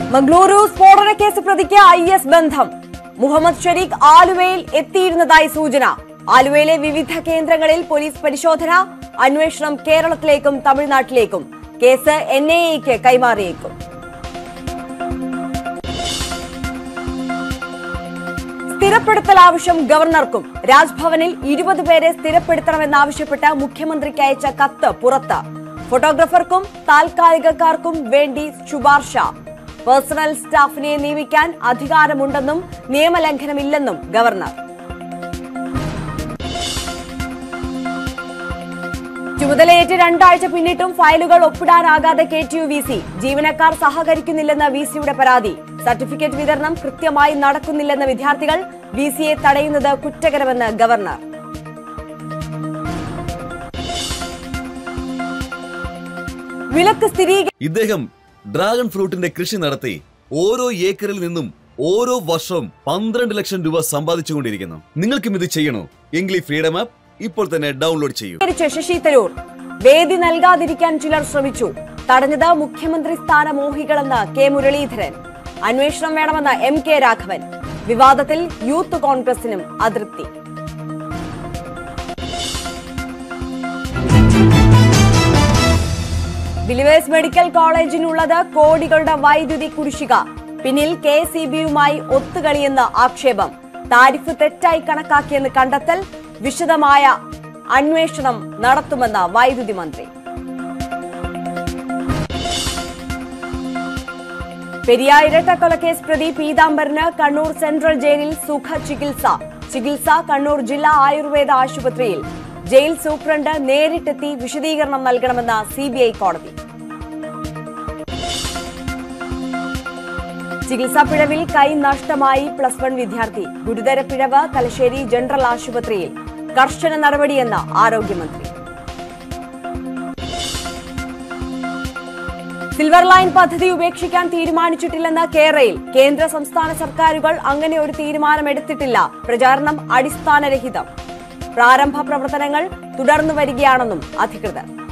മംഗളൂരു സ്ഫോടന കേസ് പ്രതിക്ക് I S ബന്ധം മുഹമ്മദ് ഷരീഖ് ആലുവയിൽ എത്തിയിരുന്നതായി സൂചന ആലുവയിലെ വിവിധ കേന്ദ്രങ്ങളിൽ പോലീസ് പരിശോധന അന്വേഷണം കേരളത്തിലേക്കും തമിഴ്നാട്ടിലേക്കും കേസ് എൻ ഐ എക്ക് കൈമാറിയേക്കും സ്ഥിരപ്പെടുത്തൽ ആവശ്യം ഗവർണർക്കും രാജ്ഭവനിൽ ഇരുപത് പേരെ സ്ഥിരപ്പെടുത്തണമെന്നാവശ്യപ്പെട്ട് മുഖ്യമന്ത്രിക്ക് അയച്ച കത്ത് പുറത്ത് ഫോട്ടോഗ്രാഫർക്കും താൽക്കാലികക്കാർക്കും വേണ്ടി ശുപാർശ പേഴ്സണൽ സ്റ്റാഫിനെ നിയമിക്കാൻ അധികാരമുണ്ടെന്നും നിയമലംഘനമില്ലെന്നും ഗവർണർ ചുമതലയേറ്റ് രണ്ടാഴ്ച പിന്നിട്ടും ഫയലുകൾ ഒപ്പിടാനാകാതെ K T U V C ജീവനക്കാർ സഹകരിക്കുന്നില്ലെന്ന വി സിയുടെ പരാതി സർട്ടിഫിക്കറ്റ് വിതരണം കൃത്യമായി നടക്കുന്നില്ലെന്ന വിദ്യാർത്ഥികൾ വി സിയെ തടയുന്നത് കുറ്റകരമെന്ന് ഗവർണർ വിലക്ക് സ്ഥിരീകരിച്ചു ഇദ്ദേഹം ഡ്രാഗൺ ഫ്രൂട്ടിന്റെ കൃഷി നടത്തി ഓരോ ഏക്കറിൽ നിന്നും ഓരോ വർഷവും പന്ത്രണ്ട് ലക്ഷം രൂപ സമ്പാദിച്ചുകൊണ്ടിരിക്കുന്നു നിങ്ങൾക്കും ഇത് ചെയ്യണോ എങ്കിൽ ഈ ഫ്രീഡം ആപ്പ് ഇപ്പോൾ തന്നെ ഡൗൺലോഡ് ചെയ്യൂ ശശി തരൂർ വേദി നൽകാതിരിക്കാൻ ചിലർ ശ്രമിച്ചു തടഞ്ഞത് മുഖ്യമന്ത്രി സ്ഥാന മോഹികളെന്ന് കെ മുരളീധരൻ അന്വേഷണം വേണമെന്ന് എം കെ രാഘവൻ വിവാദത്തിൽ യൂത്ത് കോൺഗ്രസിനും അതൃപ്തി ബിലിവേഴ്സ് മെഡിക്കൽ കോളേജിനുള്ളത് കോടികളുടെ വൈദ്യുതി കുടിശ്ശിക പിന്നിൽ കെ സി ബിയുമായി ഒത്തുകളിയെന്ന് ആക്ഷേപം താരിഫ് തെറ്റായി കണക്കാക്കിയെന്ന് കണ്ടെത്തൽ വിശദമായ അന്വേഷണം നടത്തുമെന്ന് വൈദ്യുതി മന്ത്രി പെരിയാർ ഇരട്ടക്കൊലക്കേസ് പ്രതി പീതാംബരന് കണ്ണൂർ സെൻട്രൽ ജയിലിൽ സുഖ ചികിത്സ ചികിത്സ കണ്ണൂർ ജില്ലാ ആയുർവേദ ആശുപത്രിയിൽ ജയിൽ സൂപ്രണ്ട് നേരിട്ടെത്തി വിശദീകരണം നൽകണമെന്ന് സിബിഐ കോടതി ചികിത്സാ പിഴവിൽ കൈ നഷ്ടമായി പ്ലസ് വൺ വിദ്യാർത്ഥി ഗുരുതര പിഴവ് തലശ്ശേരി ജനറൽ ആശുപത്രിയിൽ കർശന നടപടിയെന്ന് ആരോഗ്യമന്ത്രി സിൽവർ ലൈൻ പദ്ധതി ഉപേക്ഷിക്കാൻ തീരുമാനിച്ചിട്ടില്ലെന്ന് കേരളയിൽ കേന്ദ്ര സംസ്ഥാന സർക്കാരുകൾ അങ്ങനെ ഒരു തീരുമാനമെടുത്തിട്ടില്ല പ്രചാരണം അടിസ്ഥാനരഹിതം പ്രാരംഭ പ്രവർത്തനങ്ങൾ തുടർന്നു വരികയാണെന്നും അധികൃതർ